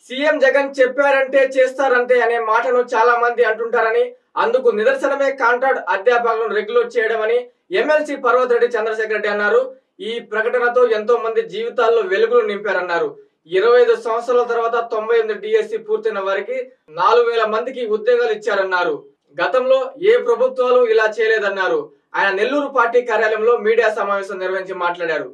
CM Jagan చెప్పారంటే చేస్తారంటే అనే మాటను చాలా మంది అంటుంటారని అందుకు నిదర్శనమే కాంట్రాక్ట్ అధ్యాపకులను రెగ్యులేట్ చేయడం అని ఎమ్మెల్సీ పర్వత్ రెడ్డి చంద్రశేఖర్ రెడ్డి అన్నారు ఈ ప్రకటనతో ఎంతో మంది జీవితాల్లో వెలుగులు నింపారన్నారు ఇరవై ఐదు సంవత్సరాల తర్వాత తొంభై ఎనిమిది డిఎస్సి పూర్తయిన వారికి నాలుగు వేల మందికి ఉద్యోగాలు ఇచ్చారన్నారు గతంలో ఏ ప్రభుత్వాలు ఇలా చేయలేదన్నారు ఆయన నెల్లూరు పార్టీ కార్యాలయంలో మీడియా సమావేశం నిర్వహించి మాట్లాడారు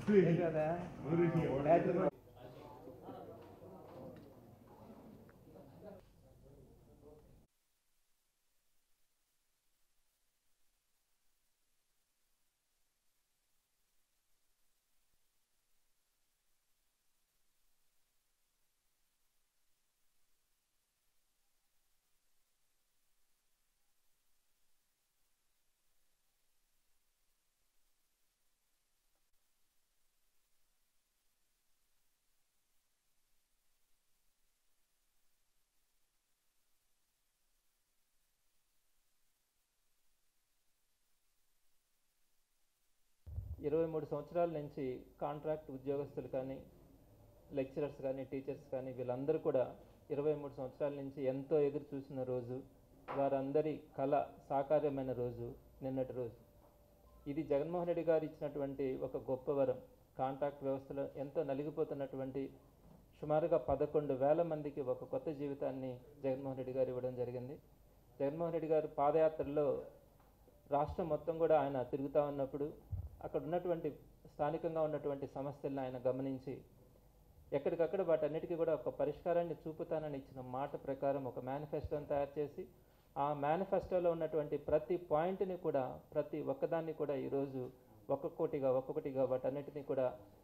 ఇరవై మూడు సంవత్సరాల నుంచి కాంట్రాక్ట్ ఉద్యోగస్తులు కానీ లెక్చరర్స్ కానీ టీచర్స్ కానీ వీళ్ళందరూ కూడా ఇరవై మూడు సంవత్సరాల నుంచి ఎంతో ఎదురు చూసిన రోజు వారందరి కళ సాకార్యమైన రోజు నిన్నటి రోజు ఇది జగన్మోహన్ రెడ్డి గారు ఇచ్చినటువంటి ఒక గొప్ప వరం కాంట్రాక్ట్ వ్యవస్థలో ఎంతో నలిగిపోతున్నటువంటి సుమారుగా పదకొండు వేల మందికి ఒక కొత్త జీవితాన్ని జగన్మోహన్ రెడ్డి గారు ఇవ్వడం జరిగింది జగన్మోహన్ రెడ్డి గారు పాదయాత్రలో రాష్ట్రం మొత్తం కూడా ఆయన తిరుగుతూ ఉన్నప్పుడు అక్కడ ఉన్నటువంటి స్థానికంగా ఉన్నటువంటి సమస్యలను ఆయన గమనించి ఎక్కడికక్కడ వాటన్నిటికీ కూడా ఒక పరిష్కారాన్ని చూపుతానని ఇచ్చిన మాట ప్రకారం ఒక మేనిఫెస్టోని తయారు చేసి ఆ మేనిఫెస్టోలో ఉన్నటువంటి ప్రతి పాయింట్ని కూడా ప్రతి ఒక్కదాన్ని కూడా ఈరోజు ఒక్కొక్కటిగా ఒక్కొక్కటిగా వాటన్నిటిని కూడా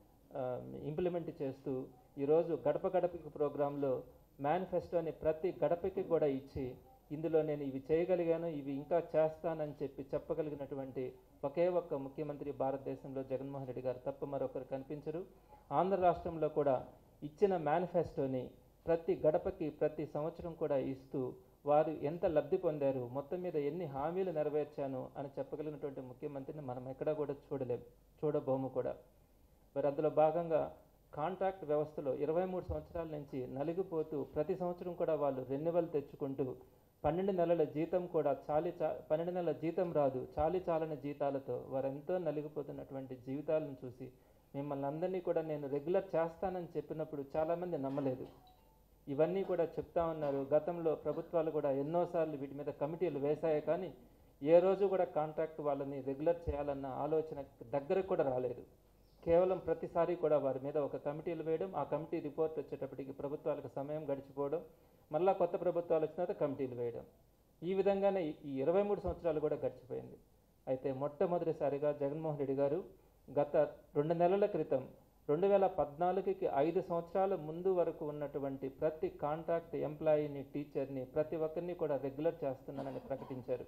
ఇంప్లిమెంట్ చేస్తూ ఈరోజు గడప గడపకి ప్రోగ్రాంలో మేనిఫెస్టోని ప్రతి గడపకి కూడా ఇచ్చి ఇందులో నేను ఇవి చేయగలిగాను ఇవి ఇంకా చేస్తానని చెప్పి చెప్పగలిగినటువంటి ఒకే ఒక్క ముఖ్యమంత్రి భారతదేశంలో జగన్మోహన్ రెడ్డి గారు తప్ప మరొకరు కనిపించరు ఆంధ్ర రాష్ట్రంలో కూడా ఇచ్చిన మేనిఫెస్టోని ప్రతి గడపకి ప్రతి సంవత్సరం కూడా ఇస్తూ వారు ఎంత లబ్ధి పొందారు మొత్తం మీద ఎన్ని హామీలు నెరవేర్చాను అని చెప్పగలిగినటువంటి ముఖ్యమంత్రిని మనం ఎక్కడా కూడా చూడలేం చూడబోము కూడా మరి అందులో భాగంగా కాంట్రాక్ట్ వ్యవస్థలో ఇరవై మూడు సంవత్సరాల నుంచి నలిగిపోతూ ప్రతి సంవత్సరం కూడా వాళ్ళు రెన్యువల్ తెచ్చుకుంటూ పన్నెండు నెలల జీతం కూడా చాలి చా పన్నెండు నెలల జీతం రాదు చాలి చాలని జీతాలతో వారు ఎంతో నలిగిపోతున్నటువంటి జీవితాలను చూసి మిమ్మల్ని అందరినీ కూడా నేను రెగ్యులర్ చేస్తానని చెప్పినప్పుడు చాలామంది నమ్మలేదు ఇవన్నీ కూడా చెప్తా ఉన్నారు గతంలో ప్రభుత్వాలు కూడా ఎన్నోసార్లు వీటి మీద కమిటీలు వేశాయి కానీ ఏ రోజు కూడా కాంట్రాక్ట్ వాళ్ళని రెగ్యులర్ చేయాలన్న ఆలోచన దగ్గరకు కూడా రాలేదు కేవలం ప్రతిసారి కూడా వారి మీద ఒక కమిటీలు వేయడం ఆ కమిటీ రిపోర్ట్ వచ్చేటప్పటికి ప్రభుత్వాలకు సమయం గడిచిపోవడం మళ్ళా కొత్త ప్రభుత్వాలు వచ్చిన తర్వాత కమిటీలు వేయడం ఈ విధంగానే ఈ ఇరవై మూడు సంవత్సరాలు కూడా గడిచిపోయింది అయితే మొట్టమొదటిసారిగా జగన్మోహన్ రెడ్డి గారు గత రెండు నెలల క్రితం రెండు వేల పద్నాలుగుకి ఐదు సంవత్సరాల ముందు వరకు ఉన్నటువంటి ప్రతి కాంట్రాక్ట్ ఎంప్లాయీని టీచర్ని ప్రతి ఒక్కరిని కూడా రెగ్యులర్ చేస్తున్నానని ప్రకటించారు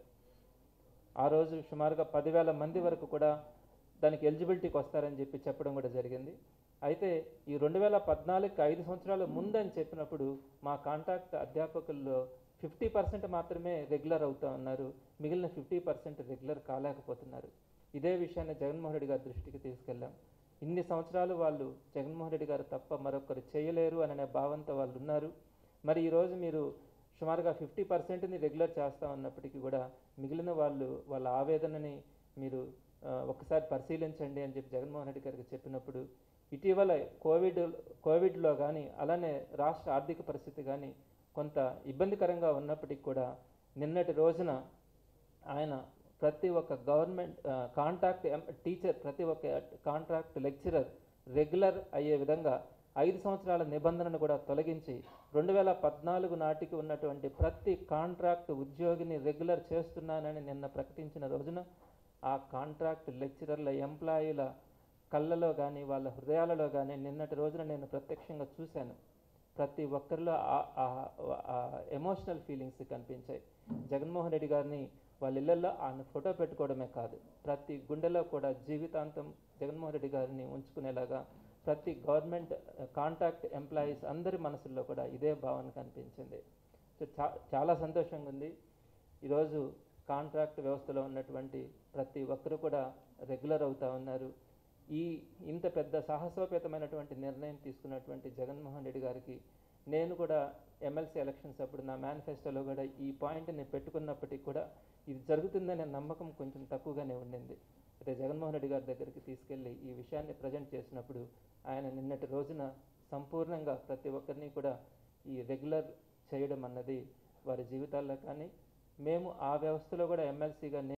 ఆ రోజు సుమారుగా పదివేల మంది వరకు కూడా దానికి ఎలిజిబిలిటీకి వస్తారని చెప్పి చెప్పడం కూడా జరిగింది అయితే ఈ రెండు వేల పద్నాలుగుకి ఐదు సంవత్సరాల ముందని చెప్పినప్పుడు మా కాంట్రాక్ట్ అధ్యాపకుల్లో ఫిఫ్టీ పర్సెంట్ మాత్రమే రెగ్యులర్ అవుతా ఉన్నారు మిగిలిన ఫిఫ్టీ పర్సెంట్ రెగ్యులర్ కాలేకపోతున్నారు ఇదే విషయాన్ని జగన్మోహన్ రెడ్డి గారి దృష్టికి తీసుకెళ్ళాం ఇన్ని సంవత్సరాలు వాళ్ళు జగన్మోహన్ రెడ్డి గారు తప్ప మరొకరు చేయలేరు అనే భావంతో వాళ్ళు ఉన్నారు మరి ఈరోజు మీరు సుమారుగా ఫిఫ్టీ పర్సెంట్ని రెగ్యులర్ చేస్తా ఉన్నప్పటికీ కూడా మిగిలిన వాళ్ళు వాళ్ళ ఆవేదనని మీరు ఆ, ఒకసారి పరిశీలించండి అని చెప్పి జగన్మోహన్ రెడ్డి గారికి చెప్పినప్పుడు ఇటీవల కోవిడ్ కోవిడ్లో కానీ అలానే రాష్ట్ర ఆర్థిక పరిస్థితి కానీ కొంత ఇబ్బందికరంగా ఉన్నప్పటికీ కూడా నిన్నటి రోజున ఆయన ప్రతి ఒక్క గవర్నమెంట్ కాంట్రాక్ట్ టీచర్ ప్రతి ఒక్క కాంట్రాక్ట్ లెక్చరర్ రెగ్యులర్ అయ్యే విధంగా ఐదు సంవత్సరాల నిబంధనను కూడా తొలగించి రెండు వేల పద్నాలుగు నాటికి ఉన్నటువంటి ప్రతి కాంట్రాక్ట్ ఉద్యోగిని రెగ్యులర్ చేస్తున్నానని నిన్న ప్రకటించిన రోజున ఆ కాంట్రాక్ట్ లెక్చరర్ల ఎంప్లాయీల కళ్ళలో కానీ వాళ్ళ హృదయాలలో కానీ నిన్నటి రోజున నేను ప్రత్యక్షంగా చూశాను ప్రతి ఒక్కరిలో ఎమోషనల్ ఫీలింగ్స్ కనిపించాయి జగన్మోహన్ రెడ్డి గారిని వాళ్ళ ఇళ్లలో ఆయన ఫోటో పెట్టుకోవడమే కాదు ప్రతి గుండెలో కూడా జీవితాంతం జగన్మోహన్ రెడ్డి గారిని ఉంచుకునేలాగా ప్రతి గవర్నమెంట్ కాంట్రాక్ట్ ఎంప్లాయీస్ అందరి మనసుల్లో కూడా ఇదే భావన కనిపించింది సో చా చాలా సంతోషంగా ఉంది ఈరోజు కాంట్రాక్ట్ వ్యవస్థలో ఉన్నటువంటి ప్రతి ఒక్కరు కూడా రెగ్యులర్ అవుతా ఉన్నారు ఈ ఇంత పెద్ద సాహసోపేతమైనటువంటి నిర్ణయం తీసుకున్నటువంటి జగన్మోహన్ రెడ్డి గారికి నేను కూడా ఎమ్మెల్సీ ఎలక్షన్స్ అప్పుడు నా మేనిఫెస్టోలో కూడా ఈ పాయింట్ని పెట్టుకున్నప్పటికీ కూడా ఇది జరుగుతుందనే నమ్మకం కొంచెం తక్కువగానే ఉండింది అయితే జగన్మోహన్ రెడ్డి గారి దగ్గరికి తీసుకెళ్ళి ఈ విషయాన్ని ప్రజెంట్ చేసినప్పుడు ఆయన నిన్నటి రోజున సంపూర్ణంగా ప్రతి ఒక్కరిని కూడా ఈ రెగ్యులర్ చేయడం అన్నది వారి జీవితాల్లో కానీ మేము ఆ వ్యవస్థలో కూడా ఎమ్మెల్సీగా